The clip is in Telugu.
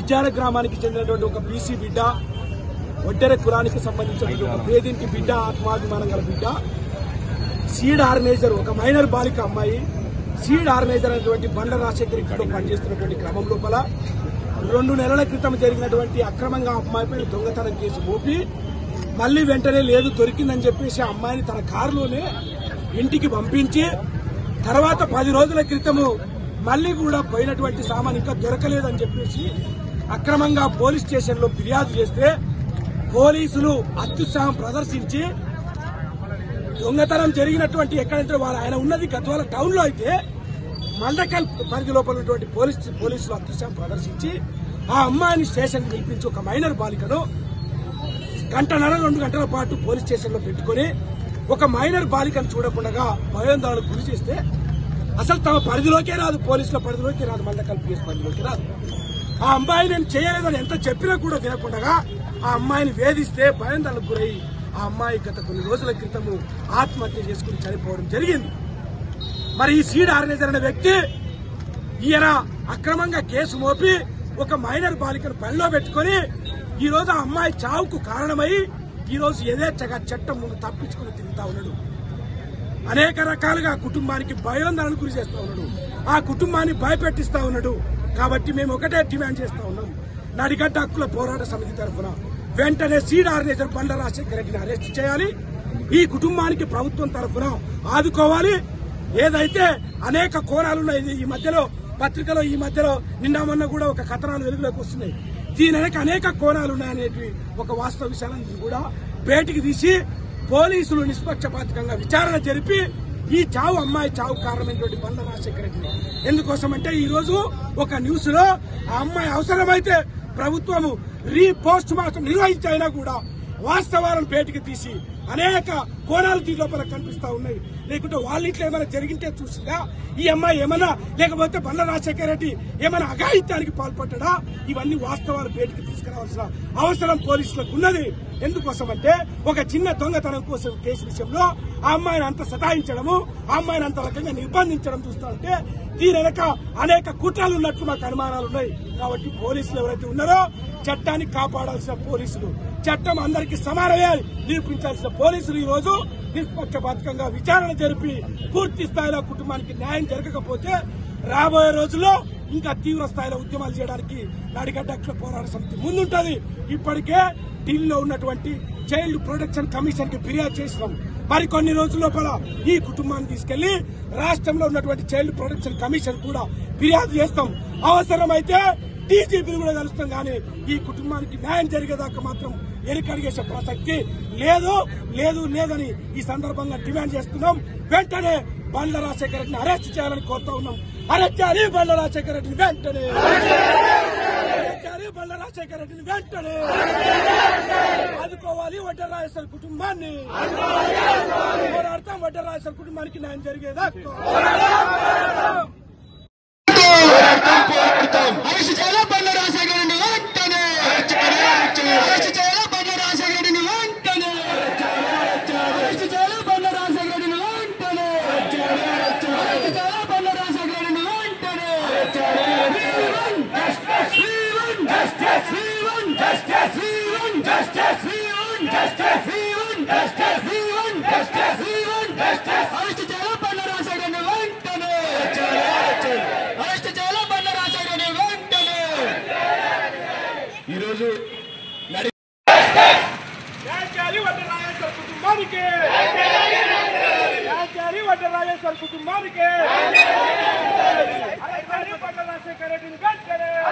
బంజార గ్రామానికి చెందినటువంటి ఒక బీసీ బిడ్డ ఒడ్డెర కులానికి సంబంధించినటువంటి ఒక పేదింటి బిడ్డ ఆత్మాభిమానం గల బిడ్డ సీడ్ ఆర్గనైజర్ ఒక మైనర్ బాలిక అమ్మాయి సీడ్ ఆర్గనైజర్ అనేటువంటి బండ్ల రాజశేఖర్ ఇంట్లో పనిచేస్తున్నటువంటి క్రమం లోపల రెండు నెలల క్రితం జరిగినటువంటి అక్రమంగా అమ్మాయిపై దొంగతనం కేసు మోపి మళ్లీ వెంటనే లేదు దొరికిందని చెప్పేసి ఆ అమ్మాయిని తన కారులోనే ఇంటికి పంపించి తర్వాత పది రోజుల క్రితము మళ్లీ కూడా పోయినటువంటి సామాన్ ఇంకా దొరకలేదని చెప్పేసి అక్రమంగా పోలీస్ స్టేషన్ లో ఫిర్యాదు చేస్తే పోలీసులు అత్యుత్సాహం ప్రదర్శించి దొంగతనం జరిగినటువంటి ఎక్కడంటే వాళ్ళు ఆయన ఉన్నది గద్వాల టౌన్ లో అయితే మందకల్ పరిధి లోపల ఉన్నటువంటి పోలీస్ పోలీసులు అత్యుత్సాహం ప్రదర్శించి ఆ అమ్మాయిని స్టేషన్ పిలిపించి ఒక మైనర్ బాలికను గంటన్నర రెండు గంటల పాటు పోలీస్ స్టేషన్ లో పెట్టుకుని ఒక మైనర్ బాలికను చూడకుండా భయోందోళనకు గురి చేస్తే అసలు తమ పరిధిలోకే రాదు పోలీసుల పరిధిలోకే రాదు మందకల్ పిఎస్ పరిధిలోకి రాదు ఆ అమ్మాయి నేను చేయలేదని ఎంత చెప్పినా కూడా వినకుండా ఆ అమ్మాయిని వేధిస్తే భయోందోళనకు గురై ఆ అమ్మాయి గత కొన్ని రోజుల క్రితము ఆత్మహత్య చేసుకుని చనిపోవడం జరిగింది మరి ఈ సీడ్ ఆర్గనైజర్ అనే వ్యక్తి ఈయన అక్రమంగా కేసు మోపి ఒక మైనర్ బాలికను పనిలో పెట్టుకుని ఈ రోజు ఆ అమ్మాయి చావుకు కారణమై ఈ రోజు యథేచ్ఛగా చట్టం ముందు తప్పించుకుని తిరుగుతా ఉన్నాడు అనేక రకాలుగా ఆ కుటుంబానికి భయోందనకు గురి చేస్తా ఉన్నాడు ఆ కుటుంబాన్ని భయపెట్టిస్తా ఉన్నాడు కాబట్టి మేము ఒకటే డిమాండ్ చేస్తా ఉన్నాం నడిగడ్డ హక్కుల పోరాట సమితి తరఫున వెంటనే సీడ్ ఆర్గనైజర్ బండ్ల రాజశేఖర రెడ్డిని అరెస్ట్ చేయాలి ఈ కుటుంబానికి ప్రభుత్వం తరఫున ఆదుకోవాలి ఏదైతే అనేక కోణాలు ఉన్నాయి ఈ మధ్యలో పత్రికలో ఈ మధ్యలో నిన్న మొన్న కూడా ఒక కథనాలు వెలుగులోకి వస్తున్నాయి దీని వెనక అనేక కోణాలు ఉన్నాయనేటి ఒక వాస్తవ విషయాలను కూడా బయటికి తీసి పోలీసులు నిష్పక్షపాతకంగా విచారణ జరిపి ఈ చావు అమ్మాయి చావు కారణమైనటువంటి బండ్ల రాజశేఖర రెడ్డి ఎందుకోసం అంటే ఈ రోజు ఒక న్యూస్ లో ఆ అమ్మాయి అవసరమైతే ప్రభుత్వము రీపోస్ట్ మార్టం నిర్వహించైనా కూడా వాస్తవాలను బయటికి తీసి అనేక కోణాలు దీని లోపల కనిపిస్తా ఉన్నాయి లేకుంటే వాళ్ళ ఇంట్లో ఏమైనా జరిగింటే చూసిందా ఈ అమ్మాయి ఏమైనా లేకపోతే బండ్ల రాజశేఖర రెడ్డి ఏమైనా అఘాయిత్యానికి పాల్పడ్డా ఇవన్నీ వాస్తవాలు బయటికి తీసుకురావాల్సిన అవసరం పోలీసులకు ఉన్నది ఎందుకోసం అంటే ఒక చిన్న దొంగతనం కోసం కేసు విషయంలో ఆ అమ్మాయిని అంత సతాయించడము ఆ అమ్మాయిని అంత రకంగా నిర్బంధించడం చూస్తా ఉంటే దీని వెనక అనేక కుట్రలు ఉన్నట్టు మాకు అనుమానాలు ఉన్నాయి కాబట్టి పోలీసులు ఎవరైతే ఉన్నారో చట్టాన్ని కాపాడాల్సిన పోలీసులు చట్టం అందరికీ సమానమే నిరూపించాల్సిన పోలీసులు ఈ రోజు నిష్పక్షపాతకంగా విచారణ జరిపి పూర్తి స్థాయిలో కుటుంబానికి న్యాయం జరగకపోతే రాబోయే రోజుల్లో ఇంకా తీవ్ర స్థాయిలో ఉద్యమాలు చేయడానికి నాడిగడ్డ అక్షర పోరాట సమితి ముందుంటది ఇప్పటికే ఢిల్లీలో ఉన్నటువంటి చైల్డ్ ప్రొటెక్షన్ కమిషన్ కి ఫిర్యాదు చేసినాం మరికొన్ని రోజుల లోపల ఈ కుటుంబాన్ని తీసుకెళ్లి రాష్ట్రంలో ఉన్నటువంటి చైల్డ్ ప్రొటెక్షన్ కమిషన్ కూడా ఫిర్యాదు చేస్తాం అవసరమైతే డీజీపీని కూడా కలుస్తాం కానీ ఈ కుటుంబానికి న్యాయం జరిగేదాకా మాత్రం ఎరికడిగేసే ప్రసక్తి లేదు లేదు లేదని ఈ సందర్భంగా డిమాండ్ చేస్తున్నాం వెంటనే బండ్ల రాజశేఖర రెడ్డిని అరెస్ట్ చేయాలని కోరుతా ఉన్నాం అరెస్ట్ చేయాలి బండ్ల రాజశేఖర రెడ్డిని వెంటనే అరెస్ట్ చేయాలి బండ్ల రాజశేఖర రెడ్డిని వెంటనే ఆదుకోవాలి వడ్డర్ రాజేశ్వర కుటుంబాన్ని పోరాడతాం వడ్డర్ రాజేశ్వర కుటుంబానికి న్యాయం జరిగేదాకా అరెస్ట్ చేయాలా బండ్ల రాజశేఖర రెడ్డిని వెంటనే అరెస్ట్ చేయాలా బండ్ల రాజశేఖర రెడ్డిని వెంటనే అరెస్ట్ చేయాలా బండ్ల రాజశేఖర రెడ్డిని వెంటనే అరెస్ట్ చేయాలా బండ్ల రాజశేఖర రెడ్డిని వెంటనే We want justice. We want justice. We want justice. We want justice. We want justice. We want justice. We want justice. Arrest చేయాలా బండ్ల రాజశేఖర రెడ్డిని వెంటనే అరెస్ట్ చేయాలా బండ్ల రాజశేఖర రెడ్డిని వెంటనే ఈరోజు నడి రాజ్యాలి వడ్డ రాజేశ్వర కుటుంబానికి రాజ్యాలి వడ్డ రాజేశ్వర కుటుంబానికి రాజ్యాలి వడ్డ రాజశేఖర రెడ్డిని వెంటనే